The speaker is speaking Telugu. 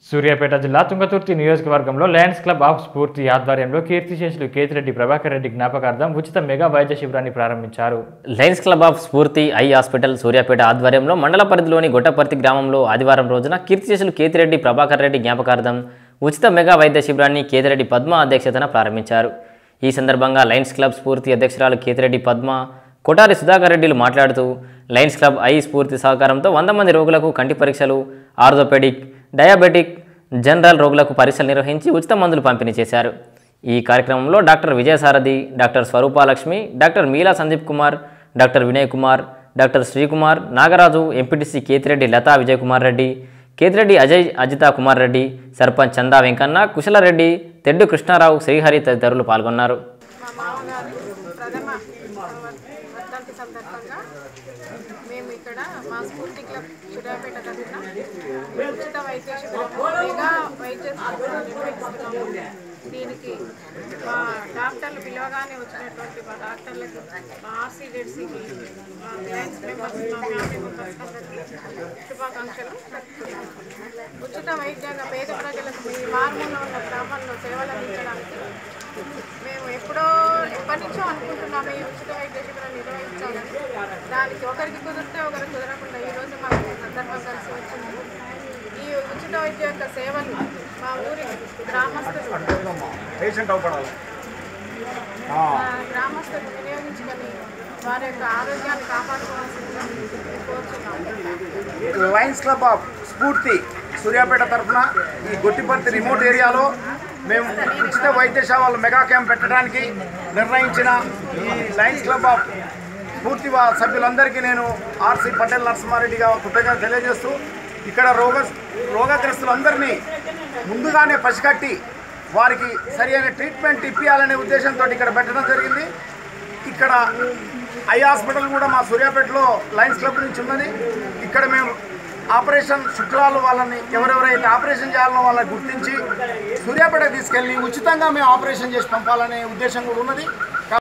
సూర్యాపేట జిల్లా తుంగతుర్తి నియోజకవర్గంలో లయన్స్ క్లబ్ ఆఫ్ స్ఫూర్తి ఆధ్వర్యంలో కీర్తిశేషులు కేతిరెడ్డి ప్రభాకర్ రెడ్డి జ్ఞాపకార్థం ఉచిత మెగా వైద్య శిబిరాన్ని ప్రారంభించారు lions club of Spoorthi eye hospital Suryapet ఆధ్వర్యంలో మండల పరిధిలోని గొట్టపర్తి గ్రామంలో ఆదివారం రోజున కీర్తిశేషులు కేతిరెడ్డి ప్రభాకర్ రెడ్డి జ్ఞాపకార్థం ఉచిత మెగా వైద్య శిబిరాన్ని కేతిరెడ్డి పద్మ అధ్యక్షతన ప్రారంభించారు ఈ సందర్భంగా లయన్స్ క్లబ్ స్ఫూర్తి అధ్యక్షురాలు కేతిరెడ్డి పద్మ కొటారి సుధాకర్ రెడ్డిలు మాట్లాడుతూ లయన్స్ క్లబ్ ఐ స్ఫూర్తి సహకారంతో వంద మంది రోగులకు కంటి పరీక్షలు ఆర్థోపెడిక్ డయాబెటిక్ జనరల్ రోగులకు పరీక్షలు నిర్వహించి ఉచిత మందులు పంపిణీ చేశారు ఈ కార్యక్రమంలో doctor Vijayasarathi doctor Swarupalakshmi doctor Meela Sandeep Kumar doctor Vinay Kumar doctor Srikumar Nagaraju MPTC Kethireddy Latha Vijay Kumar Reddy Kethireddy Ajay Ajitha Kumar Reddy sarpanch Chanda Venkanna కుశలరెడ్డి తెడ్డు Krishnarao Srihari తదితరులు పాల్గొన్నారు మా మామగారు ప్రథమ వర్ధంతి సందర్భంగా మేము ఇక్కడ మా స్ఫూర్తి క్లబ్ సూర్యాపేట తరఫున ఉచిత వైద్య శిబిరము మెగా వైద్య శిబిరం నిర్వహిస్తున్నాము దీనికి మా డాక్టర్లు పిలవగానే వచ్చినటువంటి మా డాక్టర్లకి మా ఆర్సీ జెడ్సీకి మా లయన్స్ మెంబర్స్ మా ఫ్యామిలీ మెంబర్స్ అందరికీ శుభాకాంక్షలు చెప్తున్నాము ఉచిత వైద్యంగా పేద ప్రజలకు మీ మారుమూల ఉన్న గ్రామాల్లో సేవలు అందించడానికి మేము ఎప్పుడో ఎప్పటి నుంచో అనుకుంటున్నాము ఈ ఉచిత వైద్య శిబిరం నిర్వహించాలని దానికి ఒకరికి కుదిరితే ఒకరికి కుదరకుండా ఈరోజు మాకు ఈ సందర్భం కలిసి వచ్చింది ఈ ఉచిత వైద్య యొక్క సేవలు మా ఊరి గ్రామస్తులు పేషెంట్ అవపడాలి మా గ్రామస్తులు వినియోగించుకొని వారి యొక్క ఆరోగ్యాన్ని కాపాడుకోవాల్సిందిగా కోరుతున్నాము లయన్స్ క్లబ్ ఆఫ్ స్ఫూర్తి సూర్యాపేట తరఫున ఈ గొట్టిపర్తి రిమోట్ ఏరియాలో మేము ఉచిత వైద్యశాలలు మెగా క్యాంప్ పెట్టడానికి నిర్ణయించిన ఈ లయన్స్ క్లబ్ ఆఫ్ స్ఫూర్తి వా- సభ్యులందరికీ నేను ఆర్సి పటేల్ నరసింహారెడ్డిగా కృతజ్ఞత తెలియజేస్తూ ఇక్కడ రోగ రోగగ్రస్తులందరినీ ముందుగానే పసిగట్టి వారికి సరైన ట్రీట్మెంట్ ఇప్పించాలనే ఉద్దేశంతో ఇక్కడ పెట్టడం జరిగింది ఇక్కడ ఐ హాస్పిటల్ కూడా మా సూర్యాపేటలో లయన్స్ క్లబ్ నుంచి ఉన్నది ఇక్కడ మేము ఆపరేషన్ శుక్రాలు వాళ్ళని ఎవరెవరైతే ఆపరేషన్ చేయాలనో వాళ్ళని గుర్తించి సూర్యాపేట తీసుకెళ్ళి ఉచితంగా మేము ఆపరేషన్ చేసి పంపాలనే ఉద్దేశం కూడా ఉన్నది